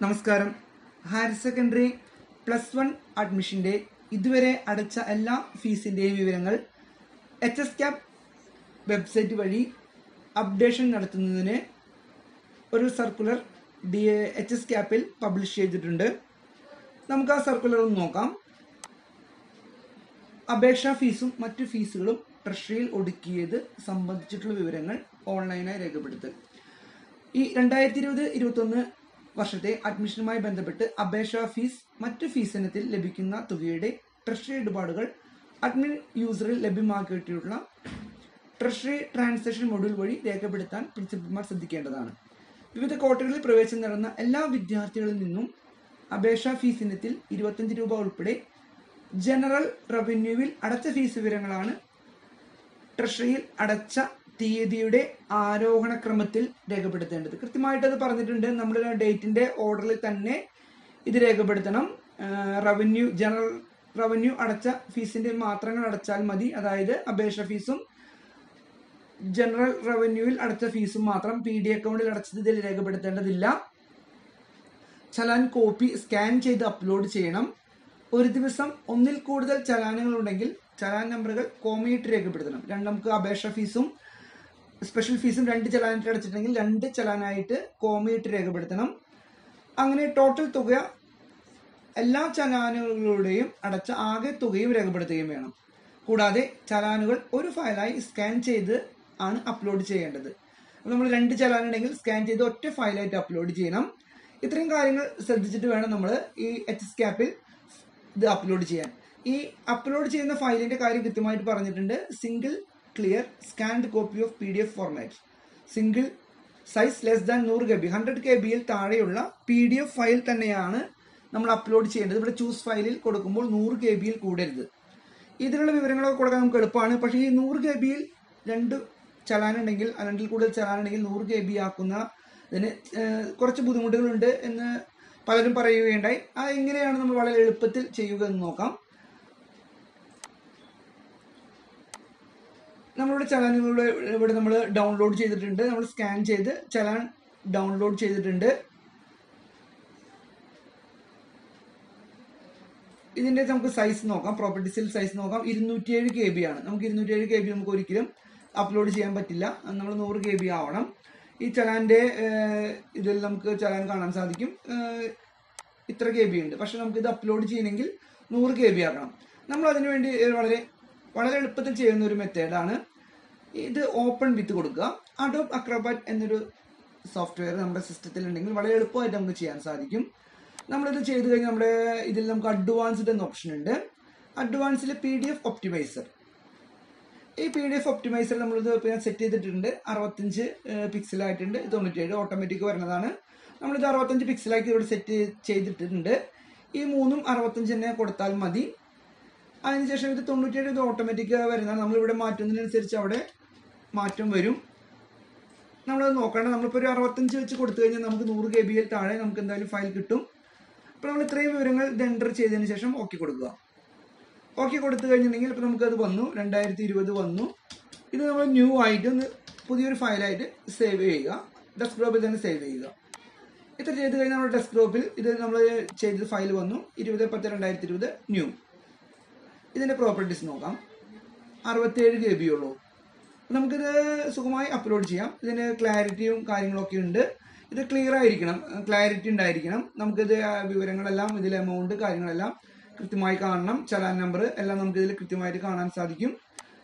നമസ്കാരം higher secondary plus one അഡ്മിഷന്റെ ഇതുവരെ അടച്ച എല്ലാ ഫീസിന്റെയും വിവരങ്ങൾ എച്ച് എസ് ക്യാപ് വെബ്സൈറ്റ് വഴി അപ്ഡേഷൻ നടത്തുന്നതിന് ഒരു സർക്കുലർ ഡി എച്ച് എസ് ക്യാപ്പിൽ പബ്ലിഷ് ചെയ്തിട്ടുണ്ട് നമുക്ക് ആ സർക്കുലർ ഒന്ന് നോക്കാം അപേക്ഷാ ഫീസും മറ്റു ഫീസുകളും ട്രഷറിയിൽ ഒടുക്കിയത് സംബന്ധിച്ചിട്ടുള്ള വിവരങ്ങൾ ഓൺലൈനായി രേഖപ്പെടുത്തൽ ഈ രണ്ടായിരത്തി ഇരുപത് ഇരുപത്തൊന്ന് വർഷത്തെ അഡ്മിഷനുമായി ബന്ധപ്പെട്ട് അപേക്ഷാ ഫീസ് മറ്റു ഫീസ് ഇനത്തിൽ ലഭിക്കുന്ന തുകയുടെ ട്രഷറി ഇടപാടുകൾ അഡ്മിൻ യൂസറിൽ ലഭ്യമാക്കിയിട്ടുള്ള ട്രഷറി ട്രാൻസാക്ഷൻ മൊഡ്യൂൾ വഴി രേഖപ്പെടുത്താൻ പ്രിൻസിപ്പൽമാർ ശ്രദ്ധിക്കേണ്ടതാണ് വിവിധ കോട്ടകളിൽ പ്രവേശനം നേടുന്ന എല്ലാ വിദ്യാർത്ഥികളിൽ നിന്നും അപേക്ഷാ ഫീസ് ഇനത്തിൽ ഇരുപത്തഞ്ച് രൂപ ഉൾപ്പെടെ ജനറൽ റവന്യൂവിൽ അടച്ച ഫീസ് വിവരങ്ങളാണ് ട്രഷറിയിൽ അടച്ച തീയതിയുടെ ആരോഹണ ക്രമത്തിൽ രേഖപ്പെടുത്തേണ്ടത് കൃത്യമായിട്ട് അത് പറഞ്ഞിട്ടുണ്ട് നമ്മുടെ ഡേറ്റിന്റെ ഓർഡറിൽ തന്നെ ഇത് രേഖപ്പെടുത്തണം റവന്യൂ ജനറൽ റവന്യൂ അടച്ച ഫീസിന്റെ മാത്രങ്ങൾ അടച്ചാൽ മതി അതായത് അപേക്ഷ ഫീസും ജനറൽ റവന്യൂവിൽ അടച്ച ഫീസും മാത്രം പി ഡി അക്കൗണ്ടിൽ അടച്ചത് ഇതിൽ രേഖപ്പെടുത്തേണ്ടതില്ല ചലാൻ കോപ്പി സ്കാൻ ചെയ്ത് അപ്ലോഡ് ചെയ്യണം ഒരു ദിവസം ഒന്നിൽ കൂടുതൽ ചലാനുകൾ ഉണ്ടെങ്കിൽ ചലാൻ നമ്പറുകൾ കോമയിട്ട് രേഖപ്പെടുത്തണം രണ്ട് നമുക്ക് അപേക്ഷ ഫീസും സ്പെഷ്യൽ ഫീസും രണ്ട് ചലാനായിട്ട് അടച്ചിട്ടുണ്ടെങ്കിൽ രണ്ട് ചലാനായിട്ട് കോമയിട്ട് രേഖപ്പെടുത്തണം അങ്ങനെ ടോട്ടൽ തുക എല്ലാ ചലാനുകളുടെയും അടച്ച ആകെ തുകയും രേഖപ്പെടുത്തുകയും വേണം കൂടാതെ ചലാനുകൾ ഒരു ഫയലായി സ്കാൻ ചെയ്ത് ആണ് അപ്ലോഡ് ചെയ്യേണ്ടത് അപ്പോൾ നമ്മൾ രണ്ട് ചലാനുണ്ടെങ്കിൽ സ്കാൻ ചെയ്ത് ഒറ്റ ഫയലായിട്ട് അപ്ലോഡ് ചെയ്യണം ഇത്രയും കാര്യങ്ങൾ ശ്രദ്ധിച്ചിട്ട് വേണം നമ്മൾ ഈ എച്ച് എസ് ക്യാപ്പിൽ ഇത് അപ്ലോഡ് ചെയ്യാൻ ഈ അപ്ലോഡ് ചെയ്യുന്ന ഫയലിന്റെ കാര്യം കൃത്യമായിട്ട് പറഞ്ഞിട്ടുണ്ട് single clear scanned copy of P D F format single size less than നൂറ് കെ ബി ഹൺഡ്രഡ് കെ ബിയിൽ താഴെയുള്ള പി ഡി എഫ് ഫയൽ തന്നെയാണ് നമ്മൾ അപ്ലോഡ് ചെയ്യേണ്ടത് ഇവിടെ ചൂസ് ഫയലിൽ കൊടുക്കുമ്പോൾ നൂറ് കെ ബിയിൽ കൂടരുത് ഇതിലുള്ള വിവരങ്ങളൊക്കെ കൊടുക്കാൻ നമുക്ക് എളുപ്പമാണ് പക്ഷേ ഈ നൂറ് കെ ബിയിൽ രണ്ട് ചലാനുണ്ടെങ്കിൽ അല്ലെങ്കിൽ കൂടുതൽ ചലാനുണ്ടെങ്കിൽ നൂറ് കെ ബി ആക്കുന്ന ഇതിന് ഏഹ്, കുറച്ച് ബുദ്ധിമുട്ടുകളുണ്ട് എന്ന് പലരും പറയുകയുണ്ടായി അത് എങ്ങനെയാണ് നമ്മൾ വളരെ എളുപ്പത്തിൽ ചെയ്യുക എന്ന് നോക്കാം നമ്മളുടെ ചലാനുകളുടെ ഇവിടെ നമ്മൾ ഡൗൺലോഡ് ചെയ്തിട്ടുണ്ട് നമ്മൾ സ്കാൻ ചെയ്ത് ചലാൻ ഡൗൺലോഡ് ചെയ്തിട്ടുണ്ട് ഇതിന്റെ നമുക്ക് സൈസ് നോക്കാം പ്രോപ്പർട്ടീസിൽ സൈസ് നോക്കാം ഇരുന്നൂറ്റിയേഴ് കെ ബി ആണ് നമുക്ക് ഇരുന്നൂറ്റിയേഴ് കെ ബി നമുക്ക് ഒരിക്കലും അപ്ലോഡ് ചെയ്യാൻ പറ്റില്ല നമ്മൾ നൂറ് കെ ബി ആവണം ഈ ചലാന്റെ ഏഹ്, ഇതിൽ നമുക്ക് ചലാൻ കാണാൻ സാധിക്കും ഏഹ്, ഇത്ര കെ ബി ഉണ്ട് പക്ഷെ നമുക്ക് ഇത് അപ്ലോഡ് ചെയ്യണമെങ്കിൽ നൂറ് കെ ബി ആക്കണം നമ്മൾ അതിനു വേണ്ടി ഏഹ്, വളരെ വളരെ എളുപ്പത്തിൽ ചെയ്യുന്ന ഒരു മെത്തേഡാണ് ഇത് ഓപ്പൺ വിത്ത് കൊടുക്കുക അഡോബ് അക്രോബാറ്റ് എന്നൊരു സോഫ്റ്റ്വെയർ നമ്മുടെ സിസ്റ്റത്തിൽ ഉണ്ടെങ്കിൽ വളരെ എളുപ്പമായിട്ട് നമുക്ക് ചെയ്യാൻ സാധിക്കും നമ്മളിത് ചെയ്ത് കഴിഞ്ഞാൽ നമ്മുടെ ഇതിൽ നമുക്ക് അഡ്വാൻസ്ഡ് എന്ന ഓപ്ഷൻ ഉണ്ട് അഡ്വാൻസിൽ പി ഡി എഫ് ഒപ്റ്റിമൈസർ ഈ പി ഡി എഫ് ഒപ്റ്റിമൈസർ നമ്മളിത് സെറ്റ് ചെയ്തിട്ടുണ്ട് അറുപത്തഞ്ച് പിക്സലായിട്ടുണ്ട് തൊണ്ണൂറ്റേഴ് ഓട്ടോമാറ്റിക് വരുന്നതാണ് നമ്മളിത് അറുപത്തഞ്ച് പിക്സലാക്കി ഇവിടെ സെറ്റ് ചെയ്തിട്ടുണ്ട് ഈ മൂന്നും അറുപത്തഞ്ച് തന്നെ കൊടുത്താൽ മതി അതിനുശേഷം ഇത് തൊണ്ണൂറ്റേഴ് ഇത് ഓട്ടോമാറ്റിക് വരുന്നതാണ് നമ്മളിവിടെ മാറ്റുന്നതിനനുസരിച്ച് അവിടെ മാറ്റം വരും നമ്മളത് നോക്കണം നമ്മളിപ്പോൾ ഒരു അറുപത്തഞ്ച് വെച്ച് കൊടുത്തു കഴിഞ്ഞാൽ നമുക്ക് നൂറ് കെ ബിയിൽ താഴെ നമുക്ക് എന്തായാലും ഫയൽ കിട്ടും അപ്പോൾ നമ്മൾ ഇത്രയും വിവരങ്ങൾ ഇത് എൻ്റർ ചെയ്തതിന് ശേഷം ഓക്കെ കൊടുക്കുക ഓക്കെ കൊടുത്തു കഴിഞ്ഞിട്ടുണ്ടെങ്കിൽ ഇപ്പോൾ നമുക്കത് വന്നു രണ്ടായിരത്തി ഇരുപത് വന്നു ഇത് നമ്മൾ ന്യൂ ആയിട്ട് ഒന്ന് പുതിയൊരു ഫയലായിട്ട് സേവ് ചെയ്യുക ഡെസ്ക്ടോപ്പിൽ തന്നെ സേവ് ചെയ്യുക ഇത്ര ചെയ്ത് കഴിഞ്ഞാൽ നമ്മുടെ ഡെസ്ക്ടോപ്പിൽ ഇത് നമ്മൾ ചെയ്ത ഫയൽ വന്നു ഇരുപത് പത്ത് രണ്ടായിരത്തി ഇരുപത് ന്യൂ ഇതിൻ്റെ പ്രോപ്പർട്ടീസ് നോക്കാം അറുപത്തേഴ് കെ ബി ഉള്ളൂ നമുക്കിത് സുഖമായി അപ്ലോഡ് ചെയ്യാം ഇതിന് ക്ലാരിറ്റിയും കാര്യങ്ങളൊക്കെ ഉണ്ട് ഇത് ക്ലിയർ ആയിരിക്കണം ക്ലാരിറ്റി ഉണ്ടായിരിക്കണം നമുക്കിത് ആ വിവരങ്ങളെല്ലാം ഇതിലെ എമൗണ്ട് കാര്യങ്ങളെല്ലാം കൃത്യമായി കാണണം ചലാൻ നമ്പർ എല്ലാം നമുക്ക് ഇതിൽ കൃത്യമായിട്ട് കാണാൻ സാധിക്കും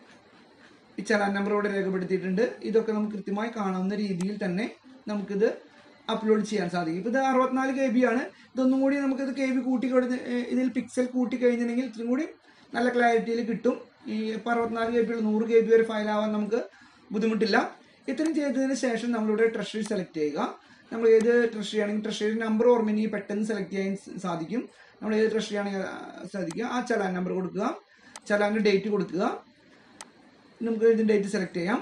ഈ ചലാൻ നമ്പർ ഇവിടെ രേഖപ്പെടുത്തിയിട്ടുണ്ട് ഇതൊക്കെ നമുക്ക് കൃത്യമായി കാണാവുന്ന രീതിയിൽ തന്നെ നമുക്കിത് അപ്ലോഡ് ചെയ്യാൻ സാധിക്കും ഇപ്പൊ ഇത് അറുപത്തിനാല് കെ ബി ആണ് ഇതൊന്നും കൂടി നമുക്കിത് കെ ബി കൂട്ടി കൊടുത്ത് ഏഹ് ഇതിൽ പിക്സൽ കൂട്ടി കഴിഞ്ഞിട്ടുണ്ടെങ്കിൽ ഇത്രയും കൂടി നല്ല ക്ലാരിറ്റിയിൽ കിട്ടും ഈ ഇപ്പൊ അറുപത്തിനാല് കെ ബി ഉള്ള നൂറ് കെ ബി വരെ ഫയൽ ആവാൻ നമുക്ക് ബുദ്ധിമുട്ടില്ല ഇത്രയും ചെയ്തതിന് ശേഷം നമ്മളിവിടെ ട്രഷറി സെലക്ട് ചെയ്യുക നമ്മൾ ഏത് ട്രഷറി ആണെങ്കിൽ ട്രഷറി നമ്പർ ഓർമ്മ പെട്ടെന്ന് സെലക്ട് ചെയ്യാൻ സാധിക്കും നമ്മൾ ഏത് ട്രഷറി ആണെങ്കിൽ സാധിക്കുക ആ ചലാൻ നമ്പർ കൊടുക്കുക ചലാൻ്റെ ഡേറ്റ് കൊടുക്കുക നമുക്ക് ഇതിൻ്റെ ഡേറ്റ് സെലക്ട് ചെയ്യാം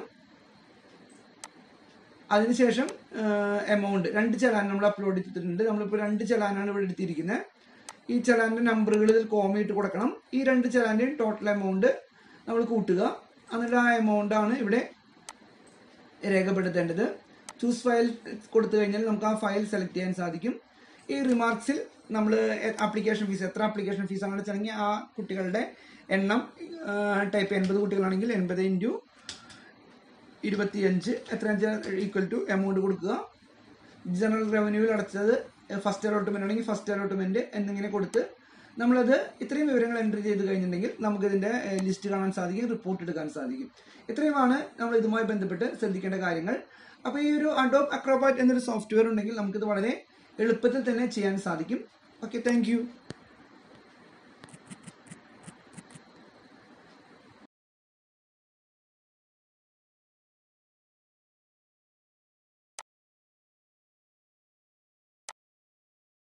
അതിനുശേഷം എമൗണ്ട് രണ്ട് ചലാൻ നമ്മൾ അപ്ലോഡ് ചെയ്തിട്ടുണ്ട് നമ്മളിപ്പോൾ രണ്ട് ചലാനാണ് ഇവിടെ എടുത്തിരിക്കുന്നത് ഈ ചലാൻ്റെ നമ്പറുകൾ ഇതിൽ കോമയിട്ട് കൊടുക്കണം ഈ രണ്ട് ചലാൻ്റെയും ടോട്ടൽ എമൗണ്ട് നമ്മൾ കൂട്ടുക എന്നിട്ട് ആ എമൗണ്ട് ആണ് ഇവിടെ രേഖപ്പെടുത്തേണ്ടത് ചൂസ് ഫയൽ കൊടുത്തു കഴിഞ്ഞാൽ നമുക്ക് ആ ഫയൽ സെലക്ട് ചെയ്യാൻ സാധിക്കും ഈ റിമാർക്സിൽ നമ്മൾ ആപ്ലിക്കേഷൻ ഫീസ് എത്ര ആപ്ലിക്കേഷൻ ഫീസ് ആണ് വെച്ചിട്ടുണ്ടെങ്കിൽ ആ കുട്ടികളുടെ എണ്ണം ടൈപ്പ് എൺപത് കുട്ടികളാണെങ്കിൽ എൺപത് ഇൻറ്റു ഇരുപത്തിയഞ്ച് എത്ര ഈക്വൽ ടു എമൗണ്ട് കൊടുക്കുക ജനറൽ റവന്യൂവിൽ അടച്ചത് ഫസ്റ്റ് അലോട്ട്മെന്റ് ആണെങ്കിൽ ഫസ്റ്റ് അലോട്ട്മെന്റ് എന്നിങ്ങനെ കൊടുത്ത് നമ്മളത് ഇത്രയും വിവരങ്ങൾ എൻട്രി ചെയ്ത് കഴിഞ്ഞിട്ടുണ്ടെങ്കിൽ നമുക്കിതിന്റെ ലിസ്റ്റ് കാണാൻ സാധിക്കും റിപ്പോർട്ട് എടുക്കാൻ സാധിക്കും ഇത്രയുമാണ് നമ്മൾ ഇതുമായി ബന്ധപ്പെട്ട് ശ്രദ്ധിക്കേണ്ട കാര്യങ്ങൾ അപ്പോൾ ഈ ഒരു അഡോബ് അക്രോബാറ്റ് എന്നൊരു സോഫ്റ്റ്വെയർ ഉണ്ടെങ്കിൽ നമുക്കിത് വളരെ എളുപ്പത്തിൽ തന്നെ ചെയ്യാൻ സാധിക്കും ഓക്കെ താങ്ക്